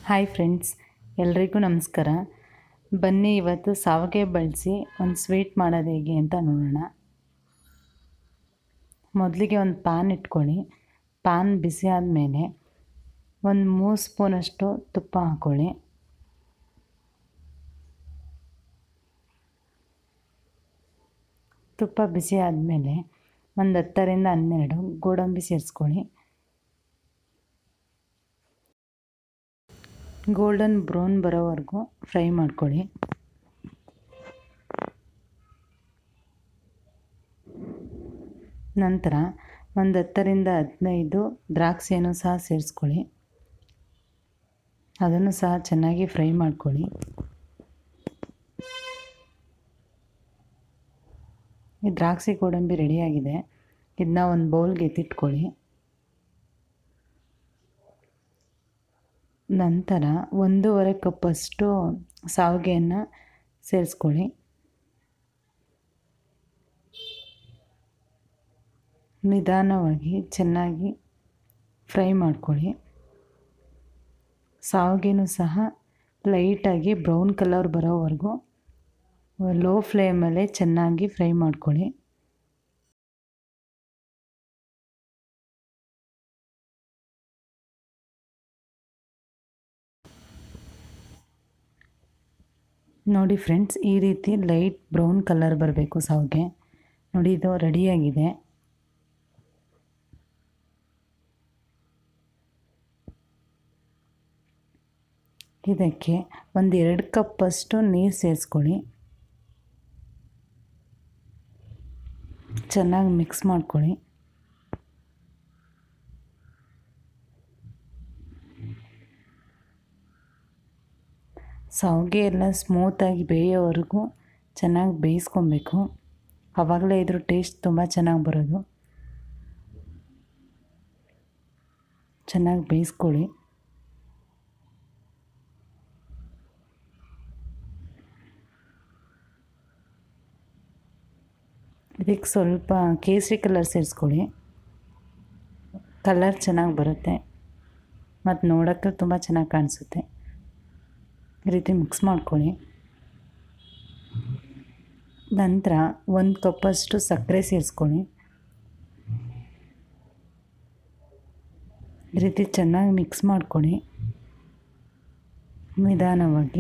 hi friends ಎಲ್ರಿಗೂ ನಮಸ್ಕಾರ ಬನ್ನಿ ಇವತ್ತು ಸಾವಿಗೆ ಬಳಸಿ ಒಂದು ಸ್ವೀಟ್ ಮಾಡೋದು ಹೇಗೆ ಅಂತ ನೋಡೋಣ ಮೊದಲಿಗೆ ಒಂದು ಪ್ಯಾನ್ ಇಟ್ಕೊಳ್ಳಿ ಪ್ಯಾನ್ ಬಿಸಿ ಆದಮೇಲೆ ಒಂದು ಮೂರು ಸ್ಪೂನಷ್ಟು ತುಪ್ಪ ಹಾಕ್ಕೊಳ್ಳಿ ತುಪ್ಪ ಬಿಸಿ ಆದಮೇಲೆ ಒಂದು ಹತ್ತರಿಂದ ಹನ್ನೆರಡು ಗೋಡಂಬಿ ಸೇರಿಸ್ಕೊಳ್ಳಿ ಗೋಲ್ಡನ್ ಬ್ರೌನ್ ಬರೋವರೆಗೂ ಫ್ರೈ ಮಾಡ್ಕೊಳ್ಳಿ ನಂತರ ಒಂದು ಹತ್ತರಿಂದ ಹದಿನೈದು ದ್ರಾಕ್ಷಿಯನ್ನು ಸಹ ಸೇರಿಸ್ಕೊಳ್ಳಿ ಅದನ್ನು ಸಹ ಚೆನ್ನಾಗಿ ಫ್ರೈ ಮಾಡ್ಕೊಳ್ಳಿ ಈ ದ್ರಾಕ್ಷಿ ಗೋಡಂಬಿ ರೆಡಿಯಾಗಿದೆ ಇದನ್ನ ಒಂದು ಬೌಲ್ಗೆ ಎತ್ತಿಟ್ಕೊಳ್ಳಿ ನಂತರ ಒಂದೂವರೆ ಕಪ್ಪಷ್ಟು ಸಾವಿಗೆಯನ್ನು ಸೇರಿಸ್ಕೊಳ್ಳಿ ನಿಧಾನವಾಗಿ ಚೆನ್ನಾಗಿ ಫ್ರೈ ಮಾಡ್ಕೊಳ್ಳಿ ಸಾವಿಗೆನೂ ಸಹ ಲೈಟಾಗಿ ಬ್ರೌನ್ ಕಲರ್ ಬರೋವರೆಗೂ ಲೋ ಫ್ಲೇಮಲ್ಲೇ ಚೆನ್ನಾಗಿ ಫ್ರೈ ಮಾಡ್ಕೊಳ್ಳಿ ನೋಡಿ ಫ್ರೆಂಡ್ಸ್ ಈ ರೀತಿ ಲೈಟ್ ಬ್ರೌನ್ ಕಲರ್ ಬರಬೇಕು ಸಾವಿಗೆ ನೋಡಿ ಇದು ರೆಡಿಯಾಗಿದೆ ಇದಕ್ಕೆ ಒಂದು ಎರಡು ಕಪ್ಪಷ್ಟು ನೀರು ಸೇರಿಸ್ಕೊಳ್ಳಿ ಚೆನ್ನಾಗಿ ಮಿಕ್ಸ್ ಮಾಡ್ಕೊಳ್ಳಿ ಸಾವಿಗೆ ಎಲ್ಲ ಸ್ಮೂತಾಗಿ ಬೇಯೋವರೆಗೂ ಚೆನ್ನಾಗಿ ಬೇಯಿಸ್ಕೊಬೇಕು ಆವಾಗಲೇ ಇದ್ರ ಟೇಸ್ಟ್ ತುಂಬ ಚೆನ್ನಾಗಿ ಬರೋದು ಚೆನ್ನಾಗಿ ಬೇಯಿಸ್ಕೊಳ್ಳಿ ಇದಕ್ಕೆ ಸ್ವಲ್ಪ ಕೇಸರಿ ಕಲರ್ ಸೇರಿಸ್ಕೊಳ್ಳಿ ಕಲರ್ ಚೆನ್ನಾಗಿ ಬರುತ್ತೆ ಮತ್ತು ನೋಡೋಕ್ಕೆ ತುಂಬ ಚೆನ್ನಾಗಿ ಕಾಣಿಸುತ್ತೆ ಈ ರೀತಿ ಮಿಕ್ಸ್ ಮಾಡ್ಕೊಳ್ಳಿ ನಂತರ ಒಂದು ಕಪ್ಪಷ್ಟು ಸಕ್ಕರೆ ಸೇರಿಸ್ಕೊಳ್ಳಿ ಈ ರೀತಿ ಚೆನ್ನಾಗಿ ಮಿಕ್ಸ್ ಮಾಡ್ಕೊಳ್ಳಿ ನಿಧಾನವಾಗಿ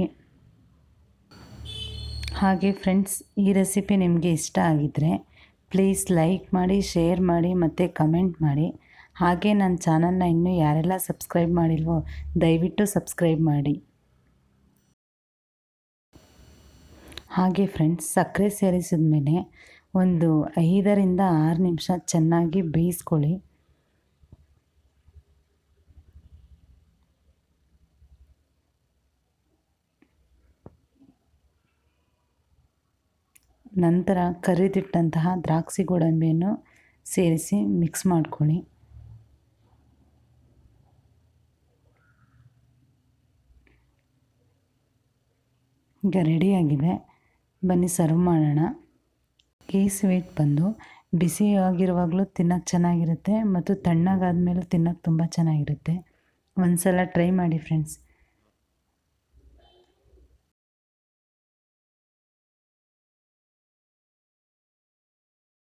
ಹಾಗೆ ಫ್ರೆಂಡ್ಸ್ ಈ ರೆಸಿಪಿ ನಿಮಗೆ ಇಷ್ಟ ಆಗಿದ್ದರೆ ಪ್ಲೀಸ್ ಲೈಕ್ ಮಾಡಿ ಶೇರ್ ಮಾಡಿ ಮತ್ತು ಕಮೆಂಟ್ ಮಾಡಿ ಹಾಗೆ ನನ್ನ ಚಾನಲ್ನ ಇನ್ನೂ ಯಾರೆಲ್ಲ ಸಬ್ಸ್ಕ್ರೈಬ್ ಮಾಡಿಲ್ವೋ ದಯವಿಟ್ಟು ಸಬ್ಸ್ಕ್ರೈಬ್ ಮಾಡಿ ಹಾಗೆ ಫ್ರೆಂಡ್ಸ್ ಸಕ್ಕರೆ ಸೇರಿಸಿದ ಮೇಲೆ ಒಂದು ಐದರಿಂದ ಆರು ನಿಮಿಷ ಚೆನ್ನಾಗಿ ಬೇಯಿಸ್ಕೊಳ್ಳಿ ನಂತರ ಕರಿದಿಟ್ಟಂತಹ ದ್ರಾಕ್ಷಿ ಗೋಡಂಬಿಯನ್ನು ಸೇರಿಸಿ ಮಿಕ್ಸ್ ಮಾಡ್ಕೊಳ್ಳಿ ಈಗ ರೆಡಿಯಾಗಿದೆ ಬನ್ನಿ ಸರ್ವ್ ಮಾಡೋಣ ಈ ಸ್ವೀಟ್ ಬಂದು ಬಿಸಿ ಆಗಿರುವಾಗಲೂ ತಿನ್ನೋಕ್ಕೆ ಚೆನ್ನಾಗಿರುತ್ತೆ ಮತ್ತು ತಣ್ಣಗಾದ್ಮೇಲೂ ತಿನ್ನೋಕ್ಕೆ ತುಂಬ ಚೆನ್ನಾಗಿರುತ್ತೆ ಒಂದು ಸಲ ಟ್ರೈ ಮಾಡಿ ಫ್ರೆಂಡ್ಸ್